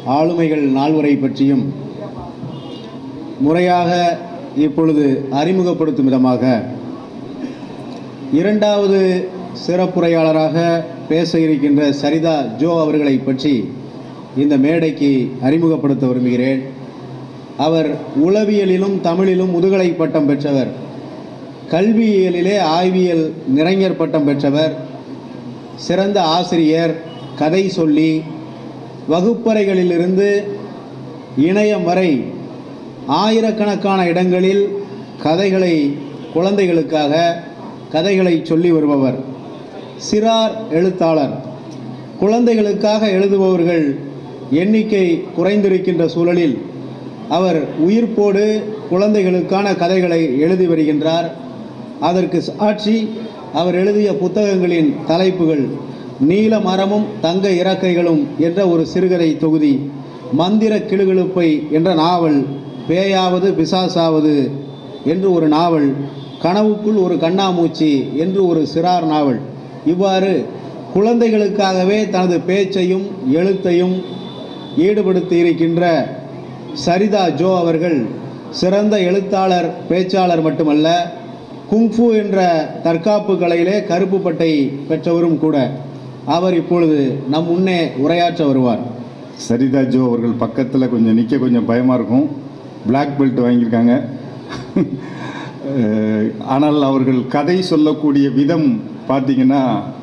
ஆளுமைகள் நால்வரை பற்றியும் முறையாக இப்பொழுது அறிமுகப்படுத்தும் விதமாக இரண்டாவது சிறப்புரையாளராக பேச இருக்கின்ற சரிதா ஜோ அவர்களை பற்றி இந்த மேடைக்கு அறிமுகப்படுத்த விரும்புகிறேன் அவர் உளவியலிலும் தமிழிலும் முதுகலை பட்டம் பெற்றவர் கல்வியியலிலே ஆய்வியல் நிறைஞர் பட்டம் பெற்றவர் சிறந்த ஆசிரியர் கதை சொல்லி வகுப்பறைகளிலிருந்து இணையம் வரை ஆயிரக்கணக்கான இடங்களில் கதைகளை குழந்தைகளுக்காக கதைகளை சொல்லி வருபவர் சிறார் எழுத்தாளர் குழந்தைகளுக்காக எழுதுபவர்கள் எண்ணிக்கை குறைந்திருக்கின்ற சூழலில் அவர் உயிர்ப்போடு குழந்தைகளுக்கான கதைகளை எழுதி வருகின்றார் அதற்கு சாட்சி அவர் எழுதிய புத்தகங்களின் தலைப்புகள் நீல மரமும் தங்க இறக்கைகளும் என்ற ஒரு சிறுகதை தொகுதி மந்திர கிளுகிழுப்பை என்ற நாவல் பேயாவது பிசாசாவது என்று ஒரு நாவல் கனவுக்குள் ஒரு கண்ணாமூச்சி என்று ஒரு சிறார் நாவல் இவ்வாறு குழந்தைகளுக்காகவே தனது பேச்சையும் எழுத்தையும் ஈடுபடுத்தி இருக்கின்ற சரிதா ஜோ அவர்கள் சிறந்த எழுத்தாளர் பேச்சாளர் மட்டுமல்ல குங்ஃபு என்ற தற்காப்பு கலையிலே கருப்பு பட்டை பெற்றவரும் கூட அவர் இப்பொழுது நம் முன்னே உரையாற்ற வருவார் சரிதா ஜோ அவர்கள் பக்கத்தில் கொஞ்சம் நிற்க கொஞ்சம் பயமாக இருக்கும் Black பெல்ட் வாங்கியிருக்காங்க அஹ், ஆனால் அவர்கள் கதை சொல்லக்கூடிய விதம் பார்த்தீங்கன்னா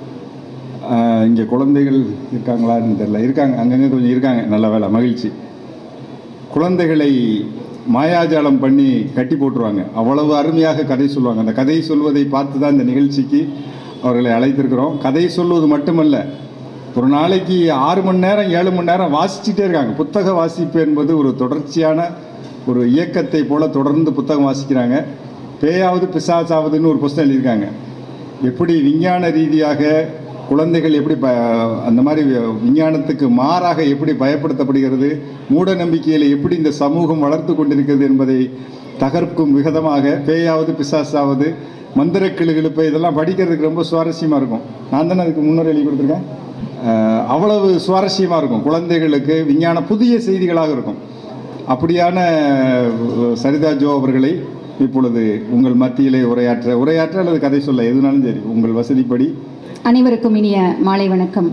இங்கே குழந்தைகள் இருக்காங்களான்னு தெரியல இருக்காங்க அங்கங்கே கொஞ்சம் இருக்காங்க நல்ல வேலை மகிழ்ச்சி குழந்தைகளை மாயாஜாலம் பண்ணி கட்டி போட்டுருவாங்க அவ்வளவு அருமையாக கதை சொல்லுவாங்க அந்த கதை சொல்வதை பார்த்து தான் இந்த நிகழ்ச்சிக்கு அவர்களை அழைத்திருக்கிறோம் கதை சொல்வது மட்டுமல்ல ஒரு நாளைக்கு ஆறு மணி நேரம் ஏழு மணி நேரம் வாசிச்சுட்டே இருக்காங்க புத்தக வாசிப்பு என்பது ஒரு தொடர்ச்சியான ஒரு இயக்கத்தை போல தொடர்ந்து புத்தகம் வாசிக்கிறாங்க பேயாவது பிசாசாவதுன்னு ஒரு புஸ்தகம் எழுதியிருக்காங்க எப்படி விஞ்ஞான ரீதியாக குழந்தைகள் எப்படி ப அந்த மாதிரி விஞ்ஞானத்துக்கு மாறாக எப்படி பயப்படுத்தப்படுகிறது மூட நம்பிக்கையில் எப்படி இந்த சமூகம் வளர்த்து கொண்டிருக்கிறது என்பதை தகர்க்கும் விதமாக பேயாவது பிசாசாவது மந்திர கிளுகிழுப்பு இதெல்லாம் படிக்கிறதுக்கு ரொம்ப சுவாரஸ்யமாக இருக்கும் நான் தானே அதுக்கு முன்னுரை எழுதி கொடுத்துருக்கேன் அஹ், அவ்வளவு சுவாரஸ்யமாக இருக்கும் குழந்தைகளுக்கு விஞ்ஞான புதிய செய்திகளாக இருக்கும் அப்படியான அஹ், சரிதா ஜோ அவர்களை இப்பொழுது உங்கள் மத்தியிலே உரையாற்ற உரையாற்ற அல்லது கதை சொல்ல எதுனாலும் சரி உங்கள் வசதிப்படி அனைவருக்கும் இனிய மாலை வணக்கம்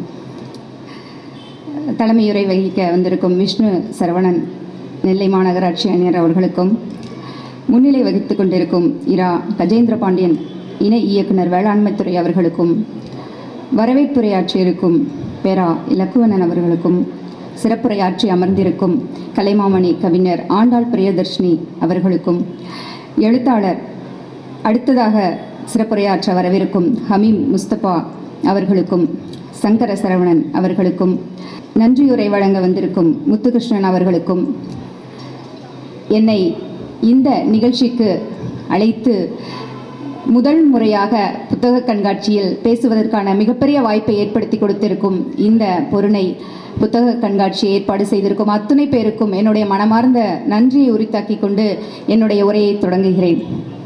தலைமையுரை வகிக்க வந்திருக்கும் விஷ்ணு சரவணன் நெல்லை மாநகராட்சி ஆணையர் அவர்களுக்கும் முன்னிலை வகித்துக் கொண்டிருக்கும் இரா கஜேந்திர பாண்டியன் இணை இயக்குனர் வேளாண்மைத்துறை அவர்களுக்கும் வரவேற்புரையாற்றியிருக்கும் பேரா இலக்குவனன் அவர்களுக்கும் சிறப்புரையாற்றி அமர்ந்திருக்கும் கலைமாமணி கவிஞர் ஆண்டாள் பிரியதர்ஷினி அவர்களுக்கும் எழுத்தாளர் அடுத்ததாக சிறப்புரையாற்ற வரவிருக்கும் ஹமீம் முஸ்தபா அவர்களுக்கும் சங்கர சரவணன் அவர்களுக்கும் நன்றியுரை வழங்க வந்திருக்கும் முத்துகிருஷ்ணன் அவர்களுக்கும் என்னை இந்த நிகழ்ச்சிக்கு அழைத்து முதல் முறையாக புத்தக கண்காட்சியில் பேசுவதற்கான மிகப்பெரிய வாய்ப்பை ஏற்படுத்தி கொடுத்திருக்கும் இந்த பொருணை புத்தக கண்காட்சி ஏற்பாடு செய்திருக்கும் அத்துணை பேருக்கும் என்னுடைய மனமார்ந்த நன்றியை உரித்தாக்கிக் கொண்டு என்னுடைய உரையை தொடங்குகிறேன்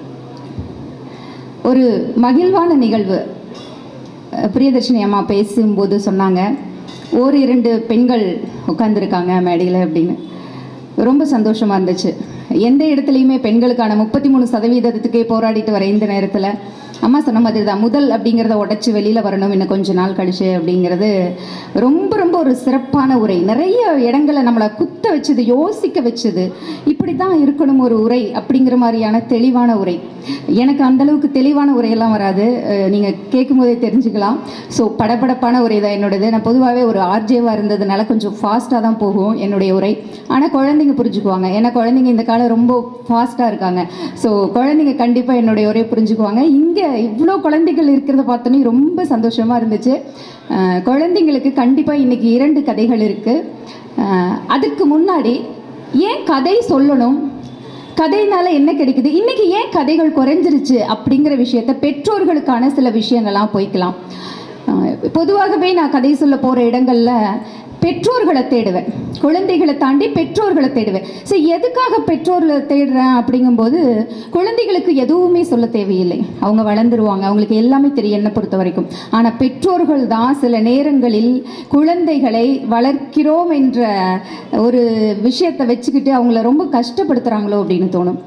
ஒரு மகிழ்வான நிகழ்வு அஹ் பிரியதர்ஷினி அம்மா பேசும்போது சொன்னாங்க ஓர் இரண்டு பெண்கள் உட்காந்துருக்காங்க மேடையில் அப்படின்னு ரொம்ப சந்தோஷமாக இருந்துச்சு எந்த இடத்துலையுமே பெண்களுக்கான முப்பத்தி மூணு சதவீதத்துக்கே போராடிட்டு வர இந்த நேரத்தில் அம்மா சொன்ன மாதிரி தான் முதல் அப்படிங்கிறத உடச்சி வெளியில் வரணும் இன்னும் கொஞ்ச நாள் கழிச்சு அப்படிங்கிறது ரொம்ப ரொம்ப ஒரு சிறப்பான உரை நிறைய இடங்களை நம்மளை குத்த வச்சது யோசிக்க வச்சது இப்படி தான் இருக்கணும் ஒரு உரை அப்படிங்கிற மாதிரியான தெளிவான உரை எனக்கு அந்த அளவுக்கு தெளிவான உரையெல்லாம் வராது அஹ் நீங்க கேட்கும் போதே தெரிஞ்சுக்கலாம் ஸோ படபடப்பான உரை தான் என்னோடது நான் பொதுவாகவே ஒரு ஆர்ஜேவாக இருந்ததுனால கொஞ்சம் ஃபாஸ்ட்டாக தான் போகும் என்னுடைய உரை ஆனால் குழந்தைங்க புரிஞ்சுக்குவாங்க ஏன்னா குழந்தைங்க இந்த காலம் ரொம்ப ஃபாஸ்ட்டாக இருக்காங்க ஸோ குழந்தைங்க கண்டிப்பாக என்னுடைய உரையை புரிஞ்சுக்குவாங்க இங்கே இவ்வளோ குழந்தைகள் இருக்கிறத பார்த்தோன்னே ரொம்ப சந்தோஷமாக இருந்துச்சு அஹ் குழந்தைங்களுக்கு கண்டிப்பாக இன்னைக்கு இரண்டு கதைகள் இருக்குது அதுக்கு முன்னாடி ஏன் கதை சொல்லணும் கதையினால என்ன கிடைக்குது இன்னைக்கு ஏன் கதைகள் குறைஞ்சிருச்சு அப்படிங்கிற விஷயத்த பெற்றோர்களுக்கான சில விஷயங்கள்லாம் போய்க்கலாம் அஹ் பொதுவாகவே நான் கதை சொல்ல போகிற இடங்கள்ல பெற்றோர்களை தேடுவேன் குழந்தைகளை தாண்டி பெற்றோர்களை தேடுவேன் சரி எதுக்காக பெற்றோர்களை தேடுறேன் அப்படிங்கும்போது குழந்தைகளுக்கு எதுவுமே சொல்ல தேவையில்லை அவங்க வளர்ந்துருவாங்க அவங்களுக்கு எல்லாமே தெரியும் என்னை பொறுத்த வரைக்கும் ஆனால் பெற்றோர்கள் தான் சில நேரங்களில் குழந்தைகளை வளர்க்கிறோம் என்ற ஒரு விஷயத்தை வச்சுக்கிட்டு அவங்கள ரொம்ப கஷ்டப்படுத்துகிறாங்களோ அப்படின்னு தோணும்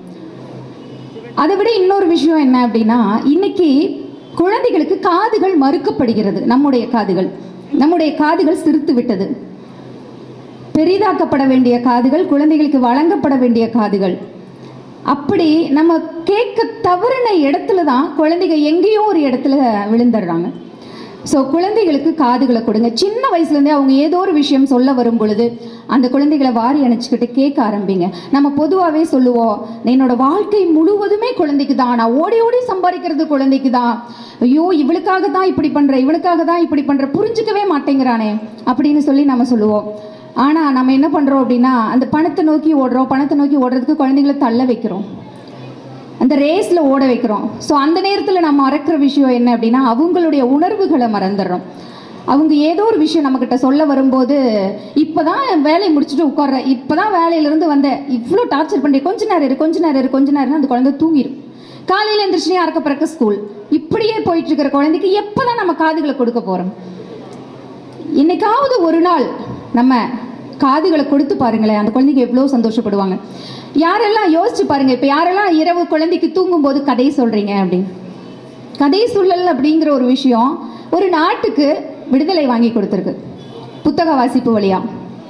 அதை விட இன்னொரு விஷயம் என்ன அப்படின்னா இன்னைக்கு குழந்தைகளுக்கு காதுகள் மறுக்கப்படுகிறது நம்முடைய காதுகள் நம்முடைய காதுகள் சிரித்து விட்டது பெரிதாக்கப்பட வேண்டிய காதுகள் குழந்தைகளுக்கு வழங்கப்பட வேண்டிய காதுகள் அப்படி நம்ம கேட்க தவறின இடத்துல தான் குழந்தைங்க எங்கேயோ ஒரு இடத்துல விழுந்துடுறாங்க ஸோ குழந்தைகளுக்கு காதுகளை கொடுங்க சின்ன வயசுலேருந்தே அவங்க ஏதோ ஒரு விஷயம் சொல்ல வரும் பொழுது அந்த குழந்தைகளை வாரி அணைச்சிக்கிட்டு கேட்க ஆரம்பிங்க நம்ம பொதுவாகவே சொல்லுவோம் என்னோட வாழ்க்கை முழுவதுமே குழந்தைக்கு தான் நான் ஓடி ஓடி சம்பாதிக்கிறது குழந்தைக்கு தான் ஐயோ இவளுக்காக தான் இப்படி பண்ணுற இவனுக்காக தான் இப்படி பண்ணுற புரிஞ்சுக்கவே மாட்டேங்கிறானே அப்படின்னு சொல்லி நம்ம சொல்லுவோம் ஆனால் நம்ம என்ன பண்ணுறோம் அப்படின்னா அந்த பணத்தை நோக்கி ஓடுறோம் பணத்தை நோக்கி ஓடுறதுக்கு குழந்தைகளை தள்ள வைக்கிறோம் அந்த ரேஸில் ஓட வைக்கிறோம் ஸோ அந்த நேரத்தில் நம்ம மறக்கிற விஷயம் என்ன அப்படின்னா அவங்களுடைய உணர்வுகளை மறந்துடுறோம் அவங்க ஏதோ ஒரு விஷயம் நம்மக்கிட்ட சொல்ல வரும்போது இப்போ தான் வேலையை முடிச்சுட்டு உட்கார்றேன் இப்போ தான் வேலையிலேருந்து வந்தேன் இவ்வளோ டார்ச்சர் பண்ணி கொஞ்ச நேரம் இரு கொஞ்ச நேரம் இரு கொஞ்ச நேரம் அந்த குழந்தை தூங்கிடும் காலையில் எந்திரிச்சுனே அறக்க பறக்க ஸ்கூல் இப்படியே போயிட்டு இருக்கிற குழந்தைக்கு எப்போ தான் நம்ம காதுகளை கொடுக்க போகிறோம் என்னைக்காவது ஒரு நாள் நம்ம காதுகளை கொடுத்து பாருங்களேன் அந்த குழந்தைக்கு எவ்வளோ சந்தோஷப்படுவாங்க யாரெல்லாம் யோசிச்சு பாருங்க இப்போ யாரெல்லாம் இரவு குழந்தைக்கு தூங்கும்போது கதை சொல்றீங்க அப்படின்னு கதை சொல்லல் அப்படிங்கிற ஒரு விஷயம் ஒரு நாட்டுக்கு விடுதலை வாங்கி கொடுத்துருக்கு புத்தக வாசிப்பு வழியா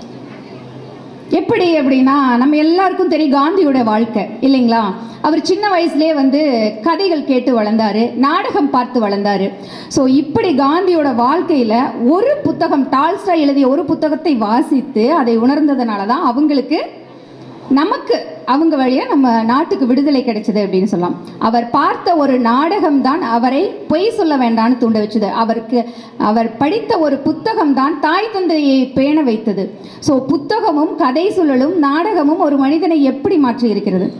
எப்படி அப்படின்னா நம்ம எல்லாருக்கும் தெரியும் காந்தியோட வாழ்க்கை இல்லைங்களா அவர் சின்ன வயசுலேயே வந்து கதைகள் கேட்டு வளர்ந்தாரு நாடகம் பார்த்து வளர்ந்தாரு ஸோ இப்படி காந்தியோட வாழ்க்கையில் ஒரு புத்தகம் டால்ஸ்டா எழுதிய ஒரு புத்தகத்தை வாசித்து அதை உணர்ந்ததுனால தான் அவங்களுக்கு நமக்கு அவங்க வழியா நம்ம நாட்டுக்கு விடுதலை கிடைச்சது அப்படின்னு சொல்லலாம் அவர் பார்த்த ஒரு நாடகம் தான் அவரை பொய் சொல்ல வேண்டாம்னு தூண்ட வச்சது அவருக்கு அவர் படித்த ஒரு புத்தகம் தான் தாய் தந்தையை பேண வைத்தது ஸோ புத்தகமும் கதை சொல்லலும் நாடகமும் ஒரு மனிதனை எப்படி மாற்றி இருக்கிறது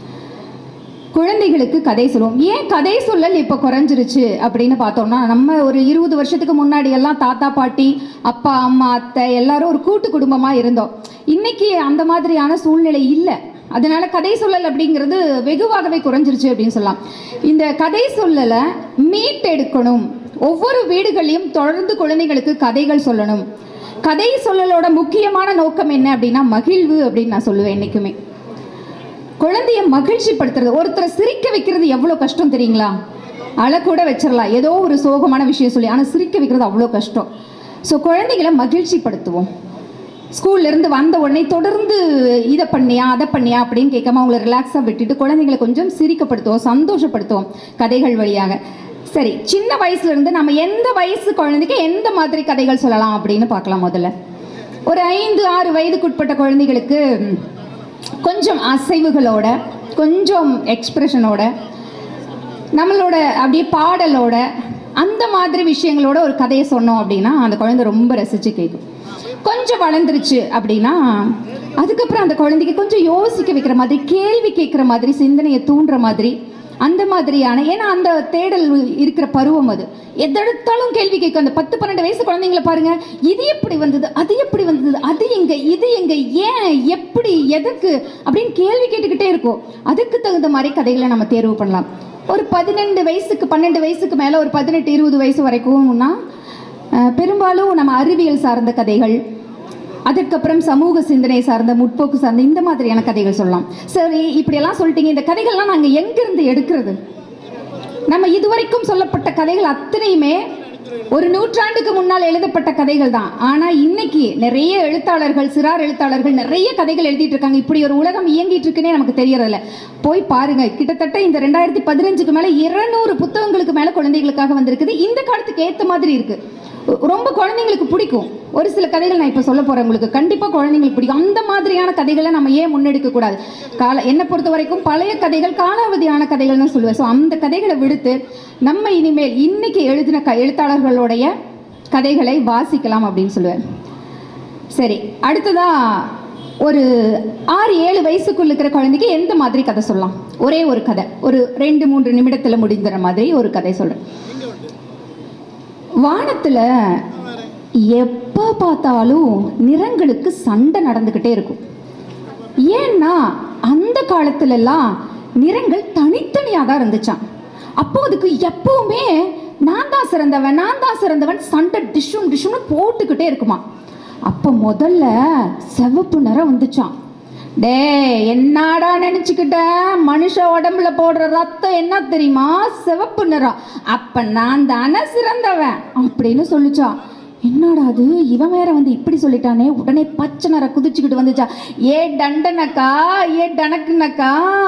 குழந்தைகளுக்கு கதை சொல்லுவோம் ஏன் கதை சொல்லல் இப்போ குறைஞ்சிருச்சு அப்படின்னு பார்த்தோம்னா நம்ம ஒரு இருபது வருஷத்துக்கு முன்னாடி எல்லாம் தாத்தா பாட்டி அப்பா அம்மா அத்தை எல்லாரும் ஒரு கூட்டு குடும்பமாக இருந்தோம் இன்னைக்கு அந்த மாதிரியான சூழ்நிலை இல்லை அதனால கதை சொல்லல் அப்படிங்கிறது வெகுவாகவே குறைஞ்சிருச்சு அப்படின்னு சொல்லலாம் இந்த கதை சொல்லலை மீட்டெடுக்கணும் ஒவ்வொரு வீடுகளையும் தொடர்ந்து குழந்தைகளுக்கு கதைகள் சொல்லணும் கதை சொல்லலோட முக்கியமான நோக்கம் என்ன அப்படின்னா மகிழ்வு அப்படின்னு நான் சொல்லுவேன் என்றைக்குமே குழந்தைய மகிழ்ச்சி படுத்துறது ஒருத்தரை சிரிக்க வைக்கிறது எவ்வளோ கஷ்டம் தெரியுங்களா அழக்கூட வச்சிடலாம் ஏதோ ஒரு சோகமான விஷயம் சொல்லி ஆனால் சிரிக்க வைக்கிறது அவ்வளோ கஷ்டம் ஸோ குழந்தைகளை மகிழ்ச்சிப்படுத்துவோம் ஸ்கூல்ல இருந்து வந்த உடனே தொடர்ந்து இதை பண்ணியா அதை பண்ணியா அப்படின்னு கேட்காம அவங்கள ரிலாக்ஸாக விட்டுட்டு குழந்தைங்களை கொஞ்சம் சிரிக்கப்படுத்துவோம் சந்தோஷப்படுத்துவோம் கதைகள் வழியாக சரி சின்ன வயசுல இருந்து நம்ம எந்த வயசு குழந்தைக்கு எந்த மாதிரி கதைகள் சொல்லலாம் அப்படின்னு பார்க்கலாம் முதல்ல ஒரு ஐந்து ஆறு வயதுக்குட்பட்ட குழந்தைகளுக்கு கொஞ்சம் அசைவுகளோட கொஞ்சம் எக்ஸ்பிரஷனோட நம்மளோட அப்படியே பாடலோட அந்த மாதிரி விஷயங்களோட ஒரு கதையை சொன்னோம் அப்படின்னா அந்த குழந்தை ரொம்ப ரசித்து கேட்கும் கொஞ்சம் வளர்ந்துருச்சு அப்படின்னா அதுக்கப்புறம் அந்த குழந்தைக்கு கொஞ்சம் யோசிக்க வைக்கிற மாதிரி கேள்வி கேட்குற மாதிரி சிந்தனையை தூண்டுற மாதிரி அந்த மாதிரியான ஏன்னா அந்த தேடல் இருக்கிற பருவம் அது எதெடுத்தாலும் கேள்வி கேட்கும் அந்த பத்து பன்னெண்டு வயசு குழந்தைங்கள பாருங்க இது எப்படி வந்தது அது எப்படி வந்தது அது எங்க இது எங்க ஏன் எப்படி எதற்கு அப்படின்னு கேள்வி கேட்டுக்கிட்டே இருக்கும் அதுக்கு தகுந்த மாதிரி கதைகளை நம்ம தேர்வு பண்ணலாம் ஒரு பதினெண்டு வயசுக்கு பன்னெண்டு வயசுக்கு மேலே ஒரு பதினெட்டு இருபது வயசு வரைக்கும்னா அஹ், பெரும்பாலும் நம்ம அறிவியல் சார்ந்த கதைகள் அதற்கப்புறம் சமூக சிந்தனை சார்ந்த முற்போக்கு சார்ந்த இந்த மாதிரியான கதைகள் சொல்லலாம் சரி இப்படியெல்லாம் சொல்லிட்டீங்க இந்த கதைகள்லாம் நாங்கள் எங்கிருந்து எடுக்கிறது நம்ம இதுவரைக்கும் சொல்லப்பட்ட கதைகள் அத்தனையுமே ஒரு நூற்றாண்டுக்கு முன்னால் எழுதப்பட்ட கதைகள் தான் ஆனால் இன்னைக்கு நிறைய எழுத்தாளர்கள் சிறார் எழுத்தாளர்கள் நிறைய கதைகள் எழுதிட்டு இருக்காங்க இப்படி ஒரு உலகம் இயங்கிட்டு இருக்குன்னே நமக்கு தெரியறதில்ல போய் பாருங்க கிட்டத்தட்ட இந்த ரெண்டாயிரத்தி பதினஞ்சுக்கு மேலே இருநூறு புத்தகங்களுக்கு மேலே குழந்தைகளுக்காக வந்திருக்குது இந்த காலத்துக்கு ஏற்ற மாதிரி இருக்கு ரொம்ப குழந்தைங்களுக்கு பிடிக்கும் ஒரு சில கதைகள் நான் இப்போ சொல்ல போகிறேன் உங்களுக்கு கண்டிப்பாக குழந்தைங்களுக்கு பிடிக்கும் அந்த மாதிரியான கதைகளை நம்ம ஏன் முன்னெடுக்க கூடாது கால என்னை பொறுத்த வரைக்கும் பழைய கதைகள் காலாவதியான கதைகள் தான் சொல்லுவேன் ஸோ அந்த கதைகளை விடுத்து நம்ம இனிமேல் இன்னைக்கு எழுதின க எழுத்தாளர்களுடைய கதைகளை வாசிக்கலாம் அப்படின்னு சொல்லுவேன் சரி அடுத்ததா ஒரு ஆறு ஏழு வயசுக்குள்ள இருக்கிற குழந்தைக்கு எந்த மாதிரி கதை சொல்லலாம் ஒரே ஒரு கதை ஒரு ரெண்டு மூன்று நிமிடத்தில் முடிந்துற மாதிரி ஒரு கதை சொல்கிறேன் வானத்தில் எப்போ பார்த்தாலும் நிறங்களுக்கு சண்டை நடந்துக்கிட்டே இருக்கும் ஏன்னா அந்த காலத்துலலாம் நிறங்கள் தனித்தனியாக தான் இருந்துச்சாம் அப்போ அதுக்கு எப்பவுமே நான் தான் சிறந்தவன் நான் தான் சிறந்தவன் சண்டை டிஷ்ஷும் டிஷ்ஷும்னு போட்டுக்கிட்டே இருக்குமா அப்போ முதல்ல சிவப்பு நிறம் வந்துச்சாம் டேய் என்னடா நினச்சிக்கிட்ட மனுஷ உடம்புல போடுற ரத்தம் என்ன தெரியுமா சிவப்பு நிறம் அப்ப நான் தானே சிறந்தவன் அப்படின்னு சொல்லுச்சான் என்னடா அது இவன் வேற வந்து இப்படி சொல்லிட்டானே உடனே பச்சை நிற குதிச்சுக்கிட்டு வந்துச்சா ஏ டண்டனக்கா ஏ டனக்குனக்கா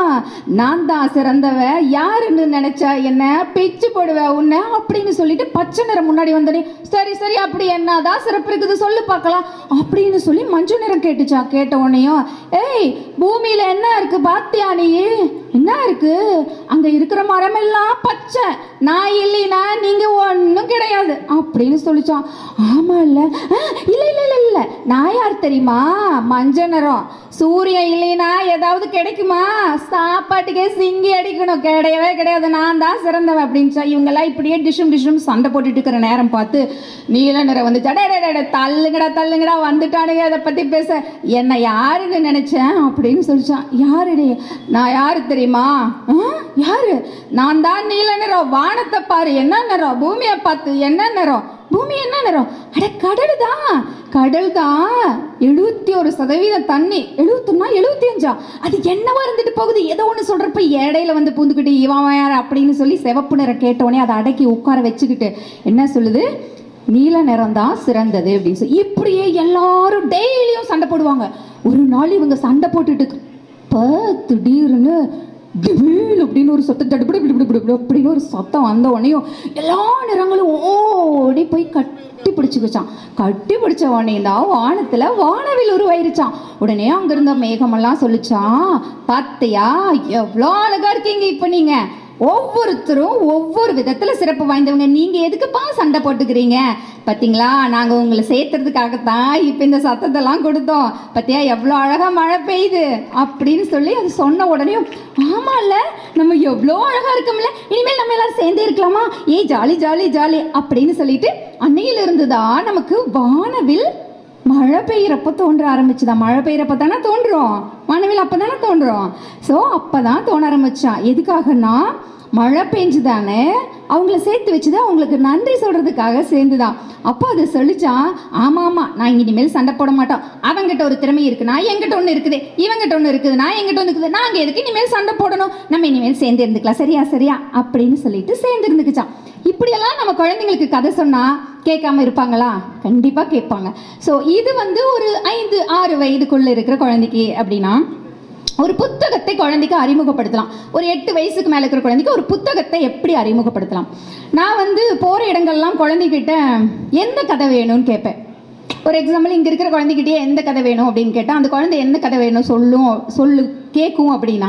நான் தான் சிறந்தவ யாருன்னு நினைச்சா என்ன பிச்சு போடுவ உன்னை அப்படின்னு சொல்லிட்டு பச்சை நிறம் முன்னாடி வந்தோடனே சரி சரி அப்படி என்னதான் சிறப்பு இருக்குது சொல்லு பார்க்கலாம் அப்படின்னு சொல்லி மஞ்சள் நிறம் கேட்டுச்சா கேட்ட உடனேயும் ஏய் பூமியில என்ன இருக்கு பாத்தியா நீ என்ன இருக்கு அங்க இருக்கிற மரமெல்லாம் பச்சை நான் இல்லைனா நீங்க ஒன்றும் கிடையாது அப்படின்னு சொல்லிச்சான் ஆமா இல்ல ஆ, இல்ல இல்ல இல்ல இல்ல நான் யார் தெரியுமா மஞ்ச நிறம் சூரியன் இல்லைனா ஏதாவது கிடைக்குமா சாப்பாட்டுக்கே சிங்கி அடிக்கணும் கிடையவே கிடையாது நான் தான் சிறந்தவன் அப்படின்ச்சா இவங்கெல்லாம் இப்படியே டிஷ்ஷும் டிஷ்ஷும் சண்டை போட்டுட்டு இருக்கிற நேரம் பார்த்து நீல நிறம் வந்துச்சா டே டே, டே, டே, தள்ளுங்கடா தள்ளுங்கடா வந்துட்டானுங்க அதை பற்றி பேச என்ன யாருன்னு நினைச்சேன் அப்படின்னு சொல்லிச்சான் யாருடி நான் யாரு தெரியுமா ஆ? யாரு நான் தான் நீல நிறம் வானத்தை பாரு என்ன நிறம் பூமியை பார்த்து என்ன நிறம் பூமி என்ன நிறம் அட கடல் தான் கடல் தான் எழுபத்தி ஒரு சதவீதம் தண்ணி எழுபத்தொன்னா எழுபத்தி அஞ்சா அது என்னவா இருந்துட்டு போகுது ஏதோ ஒன்று சொல்றப்ப இடையில வந்து பூந்துக்கிட்டு இவன் யார் அப்படின்னு சொல்லி சிவப்பு நிறம் கேட்டோடனே அதை அடக்கி உட்கார வச்சுக்கிட்டு என்ன சொல்லுது நீல நிறம் தான் சிறந்தது அப்படின்னு சொல்லி இப்படியே எல்லாரும் டெய்லியும் சண்டை போடுவாங்க ஒரு நாள் இவங்க சண்டை போட்டுட்டு இப்போ திடீர்னு டிபிள் அப்படின்னு ஒரு சத்தம் தடுப்படி அப்படின்னு ஒரு சத்தம் வந்த உடனேயும் எல்லா நிறங்களும் ஓடி போய் கட்டி பிடிச்சிக்கிச்சான் கட்டி பிடிச்ச உடனே தான் வானத்தில் வானவில் உருவாயிருச்சான் உடனே அங்க இருந்த மேகமெல்லாம் சொல்லிச்சான் பார்த்தியா எவ்வளோ அழகா இருக்கீங்க இப்போ நீங்க ஒவ்வொருத்தரும் ஒவ்வொரு விதத்துல சிறப்பு வாய்ந்தவங்க நீங்க எதுக்குப்பா சண்டை போட்டுக்கிறீங்க பாத்தீங்களா நாங்க உங்களை சேர்த்துறதுக்காகத்தான் இப்ப இந்த சத்தத்தெல்லாம் கொடுத்தோம் பாத்தியா எவ்வளோ அழகா மழை பெய்யுது அப்படின்னு சொல்லி அது சொன்ன உடனே ஆமால நம்ம எவ்வளோ அழகா இருக்கோம்ல இனிமேல் நம்ம எல்லாரும் சேர்ந்தே இருக்கலாமா ஏய் ஜாலி ஜாலி ஜாலி அப்படின்னு சொல்லிட்டு அன்னையில இருந்து தான் நமக்கு வானவில் மழை பெய்யறப்ப தோன்ற ஆரம்பிச்சுதா மழை பெய்யறப்ப தானே தோன்றும் வானவில் அப்போ தானே தோன்றும் ஸோ அப்போ தான் தோண ஆரம்பிச்சான் எதுக்காகன்னா மழை பெஞ்சுதானே அவங்கள சேர்த்து வச்சுதான் அவங்களுக்கு நன்றி சொல்றதுக்காக சேர்ந்துதான் அப்போ அது சொல்லிச்சான் ஆமா ஆமா நான் இனிமேல் சண்டை போட மாட்டோம் அவங்கிட்ட ஒரு திறமை இருக்குன்னா என்கிட்ட ஒன்று இருக்குது இவங்கிட்ட ஒன்று இருக்குது நான் என்கிட்ட ஒன்று இருக்குது நாங்கள் எதுக்கு இனிமேல் சண்டை போடணும் நம்ம இனிமேல் சேர்ந்து இருந்துக்கலாம் சரியா சரியா அப்படின்னு சொல்லிட்டு சேர்ந்து இருந்துக்குச்சான் இப்படியெல்லாம் நம்ம குழந்தைங்களுக்கு கதை சொன்னா கேட்காம இருப்பாங்களா கண்டிப்பா கேட்பாங்க ஸோ இது வந்து ஒரு ஐந்து ஆறு வயதுக்குள்ள இருக்கிற குழந்தைக்கு அப்படின்னா ஒரு புத்தகத்தை குழந்தைக்கு அறிமுகப்படுத்தலாம் ஒரு எட்டு வயசுக்கு மேலே இருக்கிற குழந்தைக்கு ஒரு புத்தகத்தை எப்படி அறிமுகப்படுத்தலாம் நான் வந்து போகிற இடங்கள்லாம் குழந்தைகிட்ட எந்த கதை வேணும்னு கேட்பேன் ஒரு எக்ஸாம்பிள் இங்கே இருக்கிற குழந்தைகிட்டயே எந்த கதை வேணும் அப்படின்னு கேட்டால் அந்த குழந்தை எந்த கதை வேணும் சொல்லும் சொல்லு கேட்கும் அப்படின்னா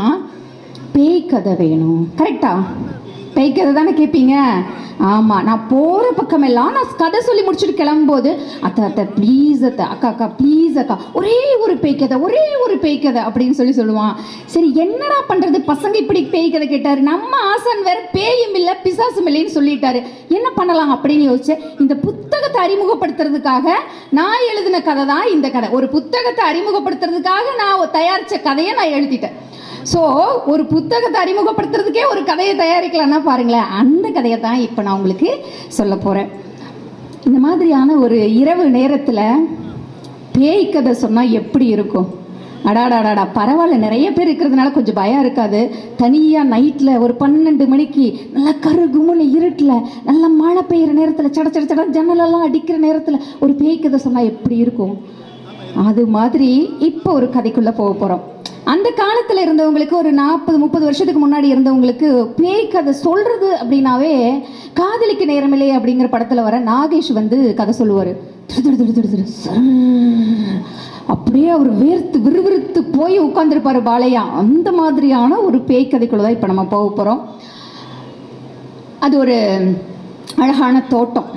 பேய் கதை வேணும் கரெக்டா பேய் கதை தானே கேட்பீங்க ஆமாம் நான் போகிற பக்கமெல்லாம் நான் கதை சொல்லி முடிச்சுட்டு கிளம்பும்போது அத்தை அத்தை ப்ளீஸ் அத்தை அக்கா அக்கா ப்ளீஸ் அக்கா ஒரே ஒரு பேய் கதை ஒரே ஒரு பேய் கதை அப்படின்னு சொல்லி சொல்லுவான் சரி என்னடா பண்ணுறது பசங்க இப்படி பேய் கதை கேட்டாரு நம்ம ஆசான் வேற பேயும் இல்லை பிசாசும் இல்லைன்னு சொல்லிட்டாரு என்ன பண்ணலாம் அப்படின்னு யோசிச்சேன் இந்த புத்தகத்தை அறிமுகப்படுத்துறதுக்காக நான் எழுதின கதை தான் இந்த கதை ஒரு புத்தகத்தை அறிமுகப்படுத்துறதுக்காக நான் தயாரித்த கதையை நான் எழுதிட்டேன் ஸோ ஒரு புத்தகத்தை அறிமுகப்படுத்துறதுக்கே ஒரு கதையை தயாரிக்கலாம்னா பாருங்களேன் அந்த கதையை தான் இப்போ நான் உங்களுக்கு சொல்ல போகிறேன் இந்த மாதிரியான ஒரு இரவு நேரத்தில் பேய் கதை சொன்னால் எப்படி இருக்கும் அடாடாடாடா பரவாயில்ல நிறைய பேர் இருக்கிறதுனால கொஞ்சம் பயம் இருக்காது தனியாக நைட்டில் ஒரு பன்னெண்டு மணிக்கு நல்லா கருகுமுன்னு இருட்டில் நல்லா மழை பெய்யுற நேரத்தில் சட சட சட ஜன்னலெல்லாம் அடிக்கிற நேரத்தில் ஒரு பேய் கதை சொன்னால் எப்படி இருக்கும் அது மாதிரி இப்போ ஒரு கதைக்குள்ளே போக போகிறோம் அந்த காலத்தில் இருந்தவங்களுக்கு ஒரு நாற்பது முப்பது வருஷத்துக்கு முன்னாடி இருந்தவங்களுக்கு பேய் கதை சொல்கிறது அப்படின்னாவே காதலிக்க நேரமில்லை அப்படிங்கிற படத்தில் வர நாகேஷ் வந்து கதை சொல்லுவார் திரு திரு திரு திரு திரு சர்ர். அப்படியே அவர் வேர்த்து விறுவிறுத்து போய் உட்காந்துருப்பாரு பாலையா அந்த மாதிரியான ஒரு பேய் கதைக்குள்ள தான் இப்போ நம்ம போக போகிறோம் அது ஒரு அழகான தோட்டம்